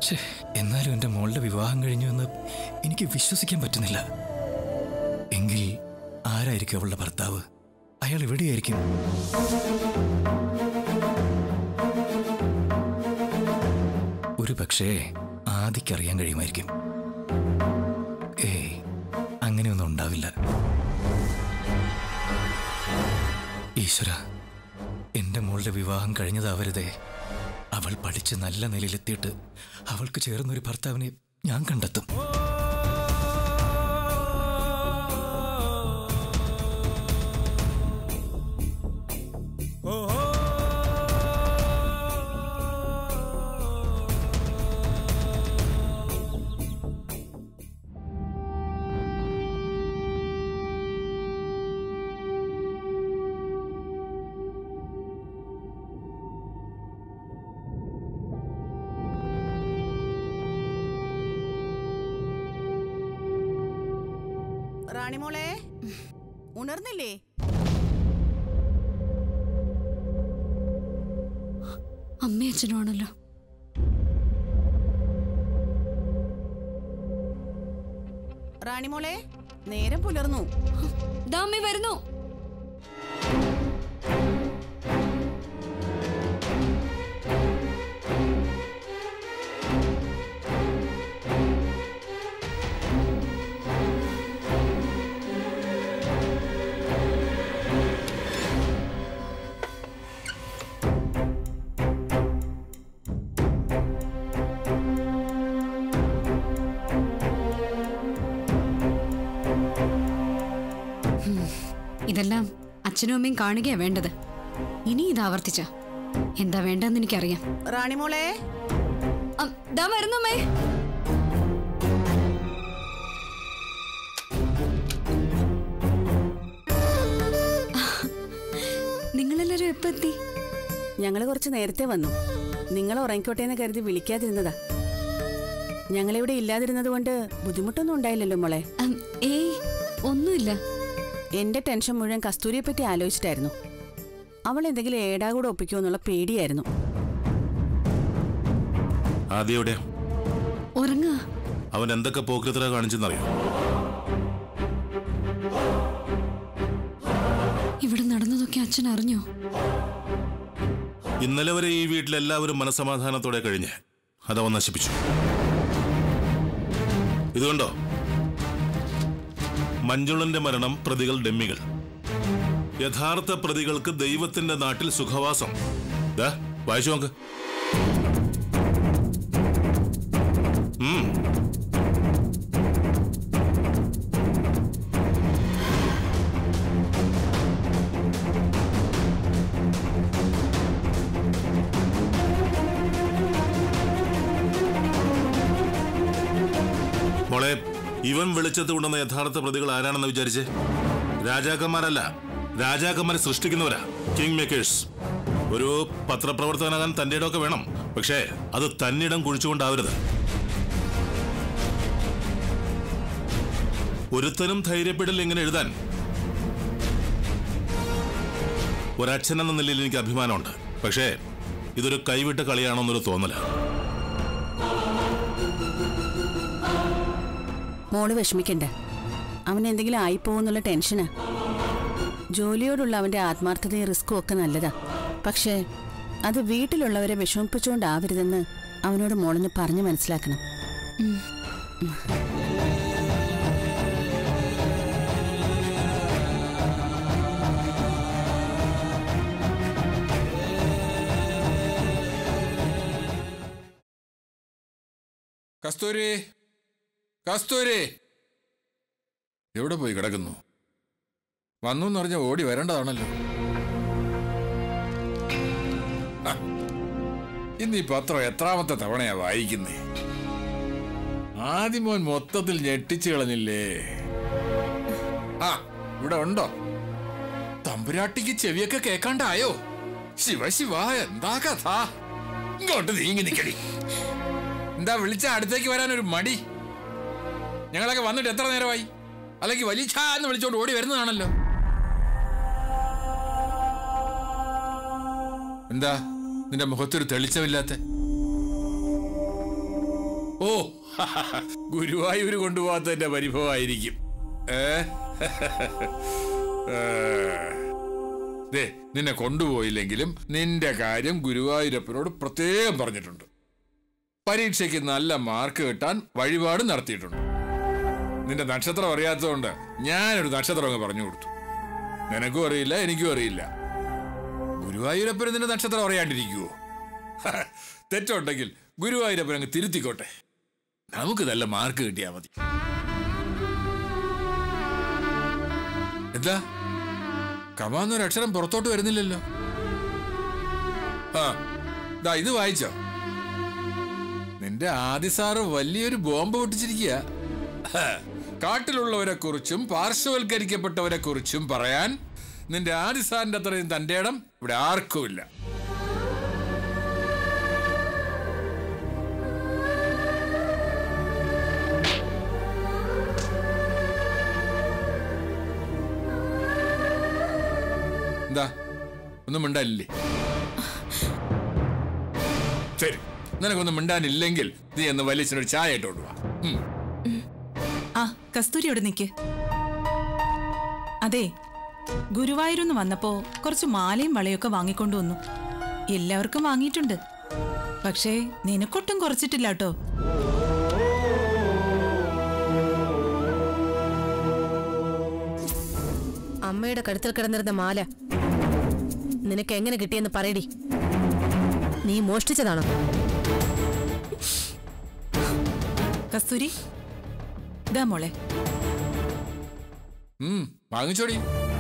ഛേ, എന്നാലും എൻ്റെ മോളുടെ വിവാഹം കഴിഞ്ഞു എന്ന് എനിക്ക് വിശ്വസിക്കാൻ പറ്റുന്നില്ല എങ്കിൽ ആരായിരിക്കും അവളുടെ ഭർത്താവ് അയാൾ എവിടെയായിരിക്കും ഒരു പക്ഷേ ആദിക്കറിയാൻ കഴിയുമായിരിക്കും ഏയ് അങ്ങനെയൊന്നും ഉണ്ടാവില്ല ഈശ്വര എന്റെ മോളുടെ വിവാഹം കഴിഞ്ഞതാവരുതേ അവൾ പഠിച്ച് നല്ല നിലയിലെത്തിയിട്ട് അവൾക്ക് ചേർന്നൊരു ഭർത്താവിനെ ഞാൻ കണ്ടെത്തും റാണിമോളെ ഉണർന്നില്ലേ അമ്മയും അച്ഛനുമാണല്ലോ റാണിമോളെ നേരം പുലർന്നു ദാ അമ്മേ വരുന്നു ഇതെല്ലാം അച്ഛനും അമ്മയും കാണുകയാ വേണ്ടത് ഇനി ഇത് ആവർത്തിച്ച എന്താ വേണ്ടെന്ന് എനിക്കറിയാം റാണിമോളെ അം, ദാ വരുന്നു അമ്മേ നിങ്ങളെല്ലാരും എപ്പോ എത്തി ഞങ്ങള് കുറച്ച് നേരത്തെ വന്നു നിങ്ങൾ ഉറങ്ങിക്കോട്ടെ എന്ന് കരുതി വിളിക്കാതിരുന്നതാ ഞങ്ങളിവിടെ ഇല്ലാതിരുന്നത് കൊണ്ട് ബുദ്ധിമുട്ടൊന്നും ഉണ്ടായില്ലല്ലോ മോളെ അം, ഏയ് ഒന്നുമില്ല എന്റെ ടെൻഷൻ മുഴുവൻ കസ്തൂരിയെ പറ്റി ആലോചിച്ചിട്ടായിരുന്നു അവൾ എന്തെങ്കിലും ഏടാകൂടെ ഒപ്പിക്കുമോ എന്നുള്ള പേടിയായിരുന്നു ആദ്യം എവിടെയാ ഉറങ്ങാ അവൻ എന്തൊക്കെ പോക്കൃത്തര കാണിച്ചെന്നറിയോ ഇവിടെ നടന്നതൊക്കെ അച്ഛൻ അറിഞ്ഞോ ഇന്നലെ വരെ ഈ വീട്ടിലെല്ലാവരും മനസമാധാനത്തോടെ കഴിഞ്ഞ് അതവൻ നശിപ്പിച്ചു ഇതുകൊണ്ടോ മഞ്ജുളന്റെ മരണം പ്രതികൾ ഡെമ്മികൾ യഥാർത്ഥ പ്രതികൾക്ക് ദൈവത്തിന്റെ നാട്ടിൽ സുഖവാസം ദാ, വായിച്ചു നോക്ക് ഉം മോളെ ഇവൻ വെളിച്ചത്ത് കൊണ്ടുവന്ന യഥാർത്ഥ പ്രതികൾ ആരാണെന്ന് വിചാരിച്ച് രാജാക്കന്മാരല്ല രാജാക്കന്മാരെ സൃഷ്ടിക്കുന്നവരാ കിങ് മേക്കേഴ്സ് ഒരു പത്രപ്രവർത്തകനാകാൻ തന്റെ ഇടമൊക്കെ വേണം പക്ഷേ അത് തന്നിടം കുഴിച്ചുകൊണ്ടാവരുത് ഒരുത്തനും ധൈര്യപ്പെടില്ല ഇങ്ങനെ എഴുതാൻ ഒരച്ഛൻ എന്ന നിലയിൽ എനിക്ക് അഭിമാനമുണ്ട് പക്ഷേ ഇതൊരു കൈവിട്ട കളിയാണോന്നൊരു തോന്നല മോള് വിഷമിക്കണ്ട അവൻ എന്തെങ്കിലും ആയിപ്പോവെന്നുള്ള ടെൻഷനാ ജോലിയോടുള്ള അവന്റെ ആത്മാർത്ഥതയും റിസ്ക്കും ഒക്കെ നല്ലതാ പക്ഷേ അത് വീട്ടിലുള്ളവരെ വിഷമിപ്പിച്ചുകൊണ്ടാവരുതെന്ന് അവനോട് മോളൊന്ന് പറഞ്ഞു മനസ്സിലാക്കണം കസ്തൂരി കസ്തൂരി എവിടെ പോയി കിടക്കുന്നു വന്നു എന്ന് പറഞ്ഞ ഓടി വരേണ്ടതാണല്ലോ ആ, ഇന്ന് ഈ പത്രം എത്രാമത്തെ തവണയാ വായിക്കുന്നേ ആദ്യമോൻ മൊത്തത്തിൽ ഞെട്ടിച്ചു കളഞ്ഞില്ലേ ആ ഇവിടെ ഉണ്ടോ തമ്പുരാട്ടിക്ക് ചെവിയൊക്കെ കേക്കാണ്ടായോ ശിവ ശിവ എന്താ കഥ ഇങ്ങോട്ട് നീങ്ങി നിക്കടി എന്താ വിളിച്ച അടുത്തേക്ക് വരാൻ ഒരു മടി ഞങ്ങളൊക്കെ വന്നിട്ട് എത്ര നേരമായി അല്ലെങ്കിൽ വലിച്ചാന്ന് വിളിച്ചോണ്ട് ഓടി വരുന്നതാണല്ലോ എന്താ നിന്റെ മുഖത്തൊരു തെളിച്ചമില്ലാത്ത ഓ ഗുരുവായൂർ കൊണ്ടുപോകാത്തതിന്റെ പരിഭവമായിരിക്കും ഏ ഏ. ദേ നിന്നെ കൊണ്ടുപോയില്ലെങ്കിലും നിന്റെ കാര്യം ഗുരുവായൂരപ്പനോട് പ്രത്യേകം പറഞ്ഞിട്ടുണ്ട് പരീക്ഷയ്ക്ക് നല്ല മാർക്ക് കിട്ടാൻ വഴിപാട് നടത്തിയിട്ടുണ്ട് നിന്റെ നക്ഷത്രം അറിയാത്തതുകൊണ്ട് ഞാനൊരു നക്ഷത്രം അങ്ങ് പറഞ്ഞു കൊടുത്തു നിനക്കും അറിയില്ല എനിക്കും അറിയില്ല ഗുരുവായൂരപ്പന് നിന്റെ നക്ഷത്രം അറിയാണ്ടിരിക്കുവോ തെറ്റുണ്ടെങ്കിൽ ഗുരുവായൂരപ്പൻ അങ്ങ് തിരുത്തിക്കോട്ടെ നമുക്ക് നല്ല മാർക്ക് കിട്ടിയാ മതി എന്താ കമാന്നൊരു അക്ഷരം പുറത്തോട്ട് വരുന്നില്ലല്ലോ ആ ദാ ഇത് വായിച്ചോ നിന്റെ ആദി സാറ് വലിയൊരു ബോംബ് പൊട്ടിച്ചിരിക്കുക കാട്ടിലുള്ളവരെ കുറിച്ചും പാർശ്വവൽക്കരിക്കപ്പെട്ടവരെ കുറിച്ചും പറയാൻ നിന്റെ ആദി സാറിന്റെ അത്രയും തന്റെ ഇടം ഇവിടെ ആർക്കുമില്ല എന്താ ഒന്നും മിണ്ടാനില്ലേ ശരി നിനക്കൊന്നും മിണ്ടാനില്ലെങ്കിൽ നീ എന്ന് വലിയച്ഛനൊരു ചായ ഇട്ടോണ്ട് വാ ഉം. ആ കസ്തൂരി അവിടെ നിൽക്ക് അതെ ഗുരുവായൂരുന്ന് വന്നപ്പോ കുറച്ച് മാലയും വളയൊക്കെ വാങ്ങിക്കൊണ്ടു വന്നു എല്ലാവർക്കും വാങ്ങിയിട്ടുണ്ട് പക്ഷേ നിനക്കൊട്ടും കുറച്ചിട്ടില്ല കേട്ടോ അമ്മയുടെ കഴുത്തിൽ കിടന്നിരുന്ന മാല നിനക്ക് എങ്ങനെ കിട്ടിയെന്ന് പറയടി നീ മോഷ്ടിച്ചതാണോ കസ്തൂരി ഇതാ മോളെ ഉം, വാങ്ങിച്ചോടി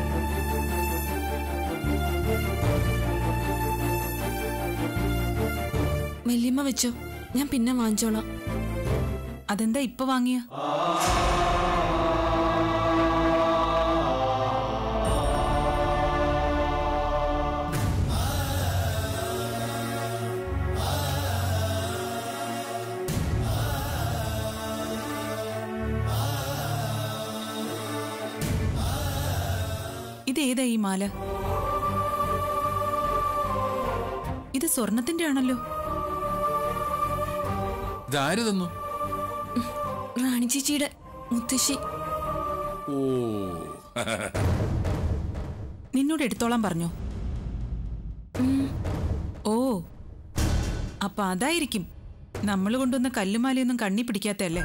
വല്യമ്മ വെച്ചോ ഞാൻ പിന്നെ വാങ്ങിച്ചോളാം അതെന്താ ഇപ്പൊ വാങ്ങിയ ഇതേതാ ഈ മാല ഇത് സ്വർണത്തിന്റെ ആണല്ലോ ഇതാര് തന്നു റാണി ചേച്ചിയുടെ മുത്തശ്ശി ഓ നിന്നോട് എടുത്തോളാൻ പറഞ്ഞോ ഓ അപ്പൊ അതായിരിക്കും നമ്മൾ കൊണ്ടുവന്ന കല്ലുമാലയൊന്നും കണ്ണി പിടിക്കാത്തല്ലേ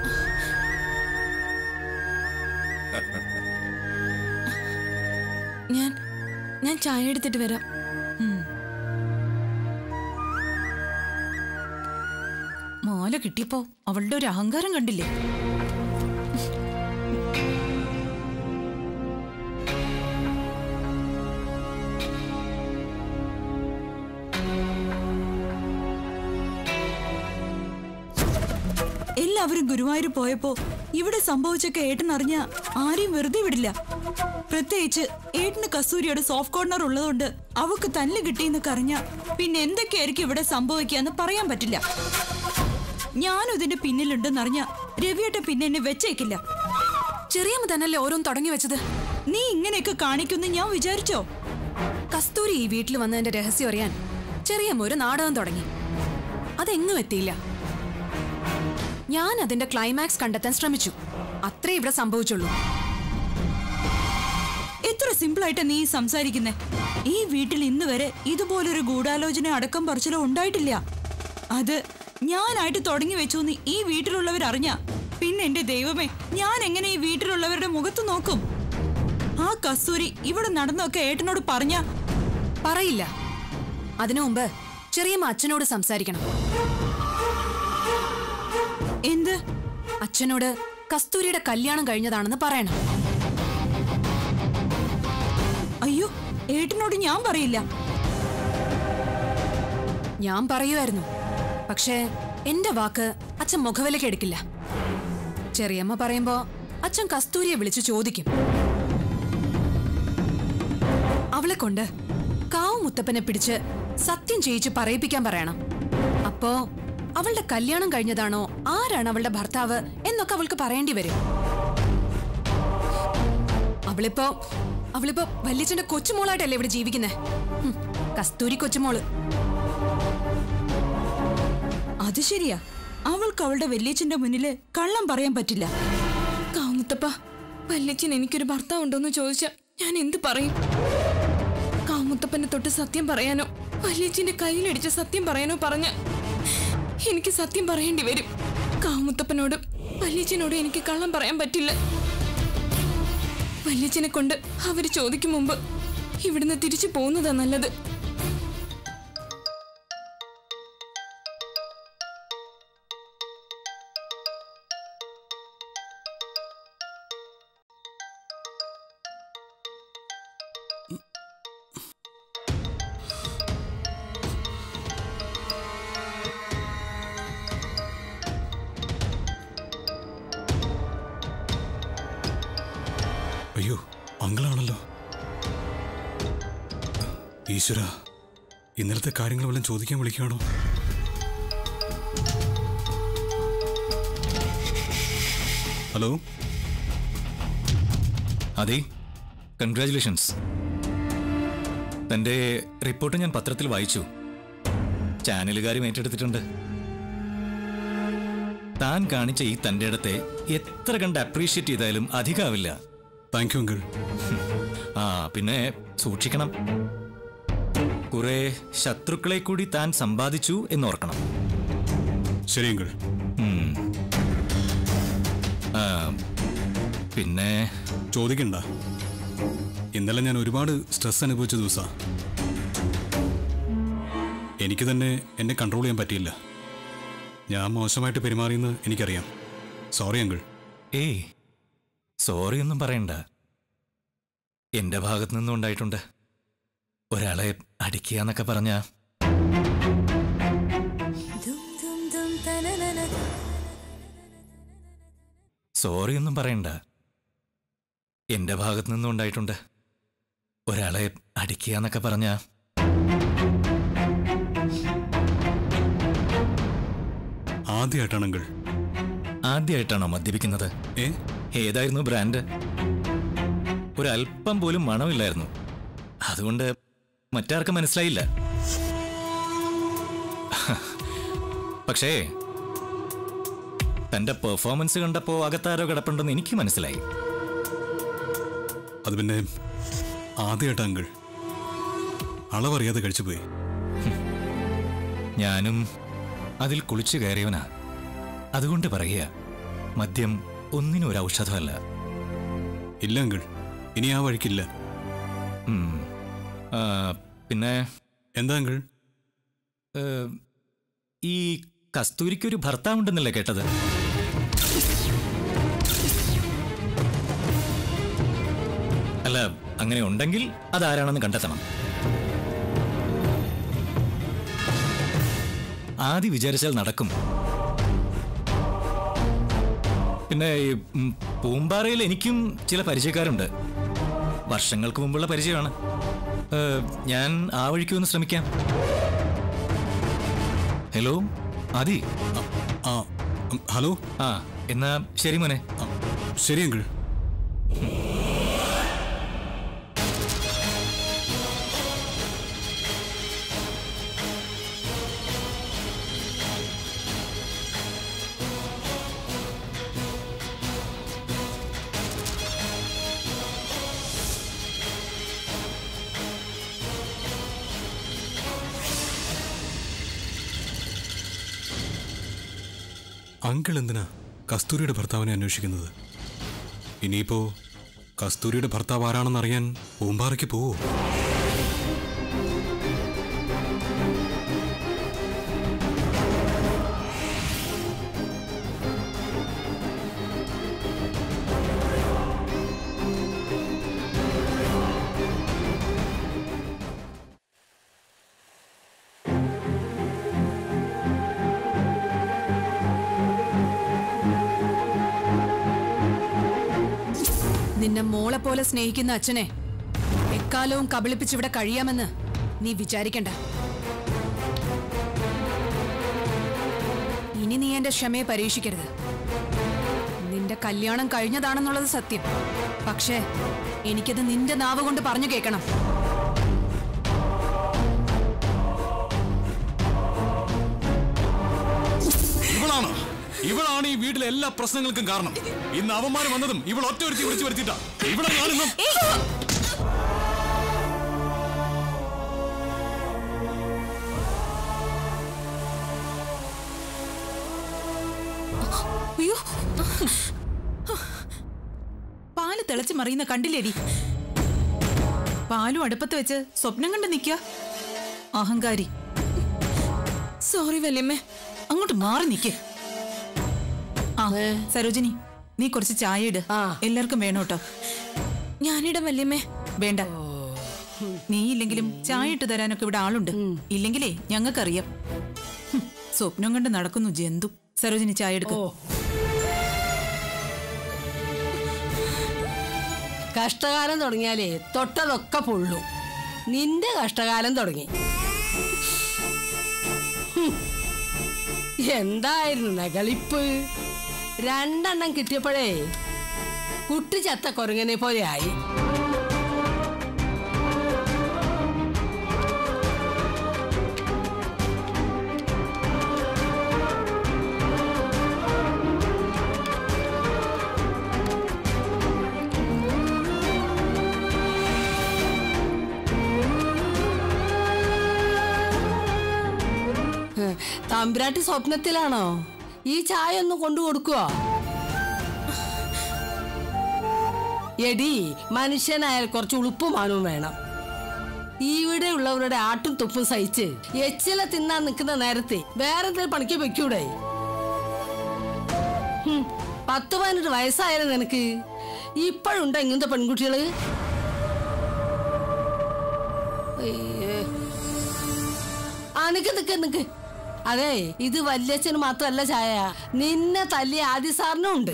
ഞാൻ ഞാൻ ചായ എടുത്തിട്ട് വരാം മാല കിട്ടിയപ്പോ അവളുടെ ഒരു അഹങ്കാരം കണ്ടില്ലേ എല്ലാവരും ഗുരുവായൂർ പോയപ്പോ ഇവിടെ സംഭവിച്ചൊക്കെ ഏട്ടൻ അറിഞ്ഞ ആരെയും വെറുതെ വിടില്ല പ്രത്യേകിച്ച് ഏട്ടന് കസ്തൂരിയുടെ സോഫ്റ്റ് കോർണർ ഉള്ളതുകൊണ്ട് അവക്ക് തല്ല് കിട്ടിയെന്നൊക്കെ അറിഞ്ഞ പിന്നെ എന്തൊക്കെയായിരിക്കും ഇവിടെ സംഭവിക്കാന്ന് പറയാൻ പറ്റില്ല ഞാനും ഇതിന്റെ പിന്നിലുണ്ടെന്നറിഞ്ഞ രവിയേട്ടൻ പിന്നെ എന്നെ വെച്ചേക്കില്ല ചെറിയമ്മ തന്നല്ലേ ഓരോന്ന് തുടങ്ങി വെച്ചത് നീ ഇങ്ങനെയൊക്കെ കാണിക്കുമെന്ന് ഞാൻ വിചാരിച്ചോ കസ്തൂരി ഈ വീട്ടിൽ വന്നതിന്റെ രഹസ്യം അറിയാൻ ചെറിയമ്മ ഒരു നാടകം തുടങ്ങി അതെങ്ങും എത്തിയില്ല ഞാൻ അതിന്റെ ക്ലൈമാക്സ് കണ്ടെത്താൻ ശ്രമിച്ചു അത്രേ ഇവിടെ സംഭവിച്ചുള്ളൂ എത്ര സിമ്പിൾ ആയിട്ടാ നീ സംസാരിക്കുന്നേ ഈ വീട്ടിൽ ഇന്ന് വരെ ഇതുപോലൊരു ഗൂഢാലോചന അടക്കം പറച്ചിലോ ഉണ്ടായിട്ടില്ല അത് ഞാനായിട്ട് തുടങ്ങി വെച്ചു എന്ന് ഈ വീട്ടിലുള്ളവർ അറിഞ്ഞ പിന്നെ എന്റെ ദൈവമേ ഞാൻ എങ്ങനെ ഈ വീട്ടിലുള്ളവരുടെ മുഖത്ത് നോക്കും ആ കസ്തൂരി ഇവിടെ നടന്നൊക്കെ ഏട്ടനോട് പറഞ്ഞ പറയില്ല അതിനു മുമ്പ് ചെറിയമ്മ അച്ഛനോട് സംസാരിക്കണം എന്ത് അച്ഛനോട് കസ്തൂരിയുടെ കല്യാണം കഴിഞ്ഞതാണെന്ന് പറയണം അയ്യോ ഏട്ടനോട് ഞാൻ പറയില്ല ഞാൻ പറയുമായിരുന്നു പക്ഷേ എന്റെ വാക്ക് അച്ഛൻ മുഖവിലക്ക് എടുക്കില്ല ചെറിയമ്മ പറയുമ്പോ അച്ഛൻ കസ്തൂരിയെ വിളിച്ചു ചോദിക്കും അവളെ കൊണ്ട് കാവ് മുത്തപ്പനെ പിടിച്ച് സത്യം ചെയ്യിച്ച് പറയിപ്പിക്കാൻ പറയണം അപ്പോ അവളുടെ കല്യാണം കഴിഞ്ഞതാണോ ആരാണ് അവളുടെ ഭർത്താവ് എന്നൊക്കെ അവൾക്ക് പറയേണ്ടി വരും അവളിപ്പോ അവളിപ്പോ വല്യച്ഛന്റെ കൊച്ചുമോളായിട്ടല്ലേ ഇവിടെ ജീവിക്കുന്നേ ഹും, കസ്തൂരി കൊച്ചുമോള് അത് ശരിയാ അവൾക്ക് അവളുടെ വല്യച്ഛന്റെ മുന്നില് കള്ളം പറയാൻ പറ്റില്ല കാമുത്തപ്പ വല്യച്ഛൻ എനിക്കൊരു ഭർത്താവ് ഉണ്ടോന്ന് ചോദിച്ചാ ഞാൻ എന്ത് പറയും കാമുത്തപ്പനെ തൊട്ട് സത്യം പറയാനോ വല്യച്ഛന്റെ കയ്യിലടിച്ച് സത്യം പറയാനോ പറഞ്ഞ എനിക്ക് സത്യം പറയേണ്ടി വരും കാമുത്തപ്പനോടും വല്യച്ഛനോടും എനിക്ക് കള്ളം പറയാൻ പറ്റില്ല വല്യച്ഛനെ കൊണ്ട് അവര് ചോദിക്കും മുമ്പ് ഇവിടുന്ന് തിരിച്ചു പോകുന്നതാ നല്ലത് അയ്യോ അങ്കിളാണല്ലോ ഈശ്വര ഇന്നലത്തെ കാര്യങ്ങൾ വല്ലതും ചോദിക്കാൻ വിളിക്കുകയാണോ ഹലോ അതെ കൺഗ്രാറ്റുലേഷൻസ് തൻ്റെ റിപ്പോർട്ട് ഞാൻ പത്രത്തിൽ വായിച്ചു ചാനലുകാരും ഏറ്റെടുത്തിട്ടുണ്ട് താൻ കാണിച്ച ഈ തൻ്റെ ഇടത്തെ എത്ര കണ്ട് അപ്രീഷിയേറ്റ് ചെയ്താലും അധികമാവില്ല താങ്ക് യു അങ്കിൾ ആ പിന്നെ സൂക്ഷിക്കണം കുറെ ശത്രുക്കളെ കൂടി താൻ സമ്പാദിച്ചു എന്നോർക്കണം ശരി അങ്കിൾ ഉം. ആ, പിന്നെ ചോദിക്കണ്ട ഇന്നലെ ഞാൻ ഒരുപാട് സ്ട്രെസ് അനുഭവിച്ച ദിവസാ എനിക്ക് തന്നെ എന്നെ കൺട്രോൾ ചെയ്യാൻ പറ്റിയില്ല ഞാൻ മോശമായിട്ട് പെരുമാറിയെന്ന് എനിക്കറിയാം സോറി അങ്കിൾ ഏയ് സോറി ഒന്നും പറയണ്ട എന്റെ ഭാഗത്തു നിന്നും ഉണ്ടായിട്ടുണ്ട് ഒരാളെ അടിക്കുക എന്നൊക്കെ പറഞ്ഞ സോറി ഒന്നും പറയണ്ട എന്റെ ഭാഗത്തു നിന്നും ഉണ്ടായിട്ടുണ്ട് ഒരാളെ അടിക്കുക എന്നൊക്കെ പറഞ്ഞ ആദ്യമായിട്ടാണ് അങ്കിൾ ആദ്യമായിട്ടാണോ മദ്യപിക്കുന്നത് ഏ ഏതായിരുന്നു ബ്രാൻഡ് ഒരല്പം പോലും മണമില്ലായിരുന്നു അതുകൊണ്ട് മറ്റാർക്കും മനസ്സിലായില്ല പക്ഷേ തന്റെ പെർഫോമൻസ് കണ്ടപ്പോ അകത്താരോ കിടപ്പുണ്ടെന്ന് എനിക്ക് മനസ്സിലായി അത് പിന്നെ ആദ്യമായിട്ടാ അങ്കിൾ അളവറിയാതെ കഴിച്ചുപോയി ഞാനും അതിൽ കുളിച്ചു കയറിയവനാ അതുകൊണ്ട് പറയുക മദ്യം ഒന്നിനും ഒരു ഔഷധമല്ല ഇല്ല അങ്കിൾ ഇനി ആ വഴിക്കില്ല ഉം. ആ, പിന്നെ എന്താ അങ്കിൾ ഏ, ഈ കസ്തൂരിക്കൊരു ഭർത്താവുണ്ടെന്നല്ലേ കേട്ടത് അല്ല അങ്ങനെ ഉണ്ടെങ്കിൽ അതാരാണെന്ന് കണ്ടെത്തണം ആദ്യ വിചാരിച്ചാൽ നടക്കും പിന്നെ ഈ, ഉം, പൂമ്പാറയിൽ എനിക്കും ചില പരിചയക്കാരുണ്ട് വർഷങ്ങൾക്ക് മുമ്പുള്ള പരിചയമാണ് ഏ, ഞാൻ ആ വഴിക്ക് ഒന്ന് ശ്രമിക്കാം ഹലോ ആദി ആ ഉം, ഹലോ ആ എന്നാ ശരി മോനെ ആ, ശരി അങ്കിൾ അങ്കിൾ എന്തിനാ കസ്തൂരിയുടെ ഭർത്താവിനെ അന്വേഷിക്കുന്നത് ഇനിയിപ്പോ കസ്തൂരിയുടെ ഭർത്താവ് ആരാണെന്ന് അറിയാൻ പൂമ്പാറയ്ക്ക് പോവോ നിന്നെ മോളെ പോലെ സ്നേഹിക്കുന്ന അച്ഛനെ എക്കാലവും കബളിപ്പിച്ചിവിടെ കഴിയാമെന്ന് നീ വിചാരിക്കണ്ട ഇനി നീ എന്റെ ക്ഷമയെ പരീക്ഷിക്കരുത് നിന്റെ കല്യാണം കഴിഞ്ഞതാണെന്നുള്ളത് സത്യം പക്ഷേ എനിക്കത് നിന്റെ നാവ് കൊണ്ട് പറഞ്ഞു കേൾക്കണം ഇവളാണ് ഇവളാണ് ഈ വീട്ടിലെ എല്ലാ പ്രശ്നങ്ങൾക്കും കാരണം ഇന്ന് അവന്മാര് വന്നതും ഇവൾ ഒറ്റ ഒരുത്തി വിളിച്ചു വരുത്തിട്ടാ ഇവിടെ ഞാനിന്നും അയ്യോ പാല് തിളച്ച് മറിയുന്ന കണ്ടില്ലേടി പാലും അടുപ്പത്ത് വെച്ച് സ്വപ്നം കണ്ട് നിക്ക അഹങ്കാരി സോറി വല്യമ്മേ അങ്ങോട്ട് മാറി നിക്ക് ആ സരോജിനി നീ കുറച്ച് ചായ ഇട് എല്ലാവർക്കും വേണം കേട്ടോ ഞാനിടം വല്യമ്മേ വേണ്ട നീ ഇല്ലെങ്കിലും ചായ ഇട്ട് തരാനൊക്കെ ഇവിടെ ആളുണ്ട് ഇല്ലെങ്കിലേ ഞങ്ങൾക്കറിയാം ഹും, സ്വപ്നം കണ്ട് നടക്കുന്നു ജന്തു സരോജിനി ചായ എടുക്കും കഷ്ടകാലം തുടങ്ങിയാലേ തൊട്ടതൊക്കെ പൊള്ളും നിന്റെ കഷ്ടകാലം തുടങ്ങി ഹും. എന്തായിരുന്നു നകളിപ്പ് രണ്ടെണ്ണം കിട്ടിയപ്പോഴേ കുട്ടി ചത്ത കുരങ്ങനെ പോലെ ആയി തമ്പുരാട്ടി സ്വപ്നത്തിലാണോ ഈ ചായ ഒന്ന് കൊണ്ടു കൊടുക്കുവോ എടി മനുഷ്യനായാൽ കുറച്ച് ഉളുപ്പും മാനവും വേണം ഇവിടെ ഉള്ളവരുടെ ആട്ടും തുപ്പും സഹിച്ച് എച്ചില തിന്നാൻ നിൽക്കുന്ന നേരത്തെ വേറെ എന്തെങ്കിലും പണിക്ക് വെക്കൂടെ ഹും, പത്ത് പതിനെട്ട് വയസ്സായാലും നിനക്ക് ഇപ്പോഴുണ്ടോ ഇങ്ങനത്തെ പെൺകുട്ടികള് അയ്യേ. ആ നിക്ക് നിക്ക് നിക്ക് അതെ ഇത് വല്യച്ഛന് മാത്രല്ല ചായ നിന്നെ തല്ലിയ ആദി സാറിനും ഉണ്ട്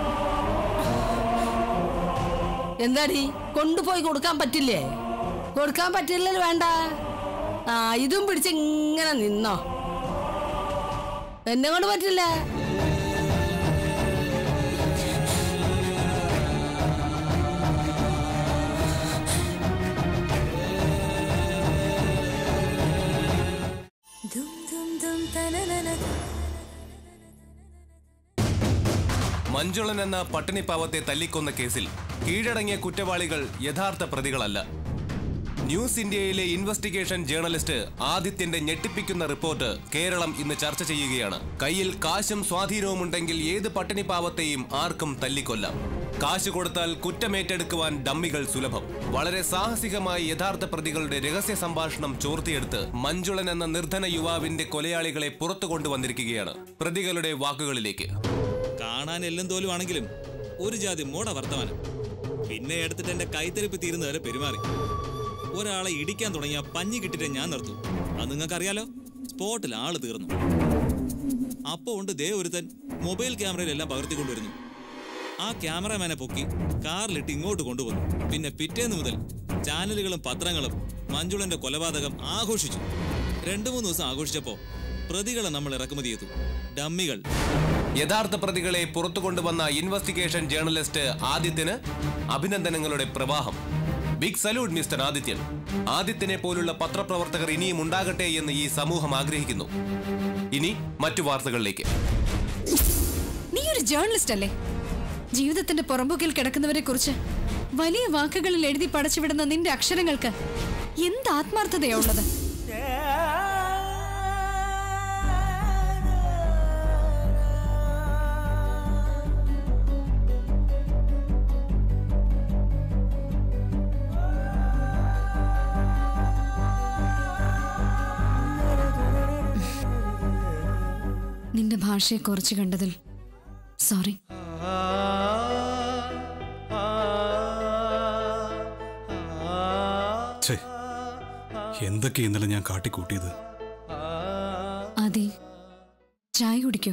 എന്താടി കൊണ്ടുപോയി കൊടുക്കാൻ പറ്റില്ലേ കൊടുക്കാൻ പറ്റില്ലല്ലോ വേണ്ട ആ ഇതും പിടിച്ച് ഇങ്ങനെ നിന്നോ എന്നെ കൊണ്ട് പറ്റില്ല മഞ്ജുളൻ എന്ന പട്ടിണി പാവത്തെ തല്ലിക്കൊന്ന കേസിൽ കീഴടങ്ങിയ കുറ്റവാളികൾ യഥാർത്ഥ പ്രതികളല്ല ന്യൂസ് ഇന്ത്യയിലെ ഇൻവെസ്റ്റിഗേഷൻ ജേർണലിസ്റ്റ് ആദിത്യന്റെ ഞെട്ടിപ്പിക്കുന്ന റിപ്പോർട്ട് കേരളം ഇന്ന് ചർച്ച ചെയ്യുകയാണ് കയ്യിൽ കാശും സ്വാധീനവും ഉണ്ടെങ്കിൽ ഏത് പട്ടിണി പാവത്തെയും ആർക്കും തല്ലിക്കൊല്ലാം കാശ് കൊടുത്താൽ കുറ്റമേറ്റെടുക്കുവാൻ ഡമ്മികൾ സുലഭം വളരെ സാഹസികമായി യഥാർത്ഥ പ്രതികളുടെ രഹസ്യ സംഭാഷണം ചോർത്തിയെടുത്ത് മഞ്ജുളൻ എന്ന നിർധന യുവാവിന്റെ കൊലയാളികളെ പുറത്തു കൊണ്ടുവന്നിരിക്കുകയാണ് പ്രതികളുടെ വാക്കുകളിലേക്ക് കാണാൻ എല്ലും തോലും ആണെങ്കിലും ഒരു ജാതി മോട വർത്തമാനം പിന്നെ എടുത്തിട്ട് എന്റെ കൈത്തരിപ്പ് തീരുന്നവരെ പെരുമാറി ഒരാളെ ഇടിക്കാൻ തുടങ്ങിയ പഞ്ഞി കിട്ടിട്ട് ഞാൻ നിർത്തും അത് നിങ്ങൾക്കറിയാലോ സ്പോട്ടിൽ ആള് തീർന്നു അപ്പോ ഉണ്ട് ദേ ഒരുത്തൻ മൊബൈൽ ക്യാമറയിലെല്ലാം പകർത്തിക്കൊണ്ടുവരുന്നു ആ ക്യാമറമാനെ പൊക്കി കാറിലിട്ട് ഇങ്ങോട്ട് കൊണ്ടുവന്നു പിന്നെ പിറ്റേന്ന് മുതൽ ചാനലുകളും പത്രങ്ങളും മഞ്ജുളന്റെ കൊലപാതകം ആഘോഷിച്ചു രണ്ടു മൂന്ന് ദിവസം ആഘോഷിച്ചപ്പോ പ്രതികളെ നമ്മൾ ഇറക്കുമതി ചെയ്തു ഡമ്മികൾ യഥാർത്ഥ പ്രതികളെ പുറത്തു കൊണ്ടുവന്ന ഇൻവെസ്റ്റിഗേഷൻ ജേർണലിസ്റ്റ് ആദിത്യന് അഭിനന്ദനങ്ങളുടെ പ്രവാഹം ബിഗ് സല്യൂട്ട് മിസ്റ്റർ ആദിത്യൻ ആദിത്യനെ പോലുള്ള പത്രപ്രവർത്തകർ ഇനിയും ഉണ്ടാകട്ടെ എന്ന് ഈ സമൂഹം ആഗ്രഹിക്കുന്നു ഇനി മറ്റു വാർത്തകളിലേക്ക് നീ ഒരു ജേർണലിസ്റ്റ് അല്ലേ ജീവിതത്തിന്റെ പുറമ്പോക്കിൽ കിടക്കുന്നവരെ കുറിച്ച് വലിയ വാക്കുകളിൽ എഴുതി പടച്ചുവിടുന്ന നിന്റെ അക്ഷരങ്ങൾക്ക് എന്ത് ആത്മാർത്ഥതയാ ഉള്ളത് നിന്റെ ഭാഷയെ കുറച്ച് കണ്ടതിൽ സോറി ഛേ എന്തൊക്കെ ഇന്നലെ ഞാൻ കാട്ടിക്കൂട്ടിയത് അതെ ചായ കുടിക്കോ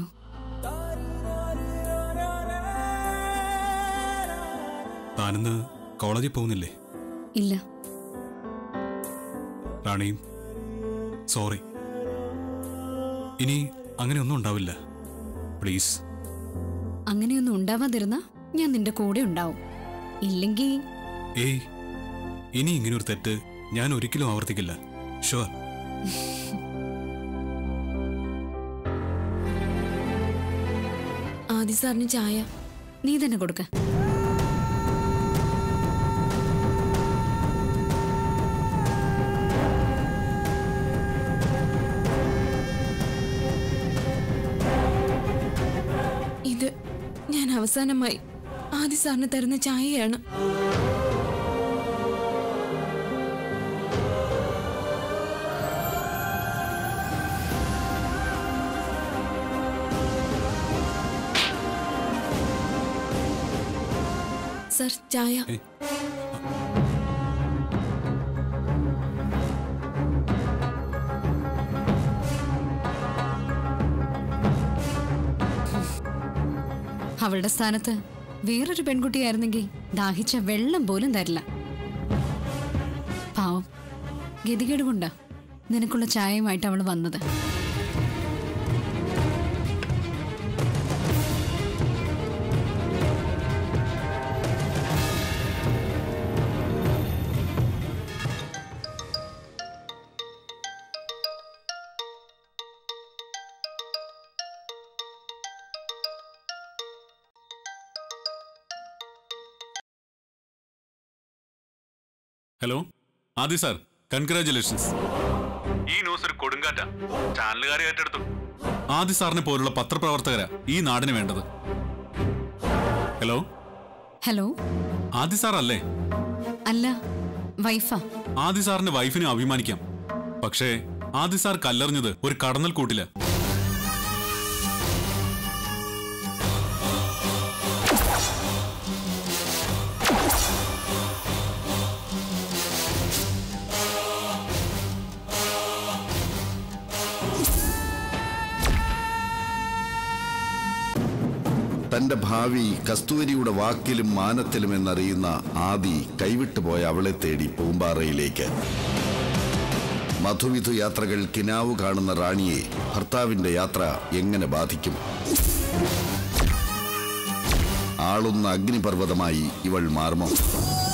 താനിന്ന് കോളേജിൽ പോകുന്നില്ലേ ഇല്ല റാണിയും സോറി ഇനി അങ്ങനെയൊന്നും ഉണ്ടാവില്ല പ്ലീസ് അങ്ങനെയൊന്നും ഉണ്ടാവാതിരുന്ന ഞാൻ നിന്റെ കൂടെ ഉണ്ടാവും ഇല്ലെങ്കിൽ ഏയ് ഇനി ഇങ്ങനൊരു തെറ്റ് ഞാൻ ഒരിക്കലും ആവർത്തിക്കില്ല ഷുവർ സാറിന് ചായ നീ തന്നെ കൊടുക്ക ഇത് ഞാൻ അവസാനമായി ആദി സാറിന് തരുന്ന ചായയാണ് സർ ചായ അവളുടെ സ്ഥാനത്ത് വേറൊരു പെൺകുട്ടിയായിരുന്നെങ്കിൽ ദാഹിച്ച വെള്ളം പോലും തരില്ല പാവം ഗതികേട് കൊണ്ടാ നിനക്കുള്ള ചായയുമായിട്ട് അവൾ വന്നത് ഹലോ ആദി സാർ കൺഗ്രാചുലേഷൻസ് ഈ ന്യൂസ് ഒരു കൊടുങ്കാറ്റാ ചാനലുകാരെ ഏറ്റെടുത്തു ആദി സാറിനെ പോലുള്ള പത്രപ്രവർത്തകരാ ഈ നാടിന് വേണ്ടത് ഹലോ ഹലോ ആദി സാർ അല്ലേ അല്ല വൈഫാ ആദി സാറിന്റെ വൈഫിനെ അഭിമാനിക്കാം പക്ഷേ ആദി സാർ കല്ലെറിഞ്ഞത് ഒരു കടന്നൽ കൂട്ടില തന്റെ ഭാവി കസ്തൂരിയുടെ വാക്കിലും മാനത്തിലും എന്നറിയുന്ന ആദി കൈവിട്ടുപോയ അവളെ തേടി പൂമ്പാറയിലേക്ക് മധുവിധു യാത്രകൾ കിനാവ് കാണുന്ന റാണിയെ ഭർത്താവിന്റെ യാത്ര എങ്ങനെ ബാധിക്കും ആളുന്ന അഗ്നിപർവ്വതമായി ഇവൾ മാറുമോ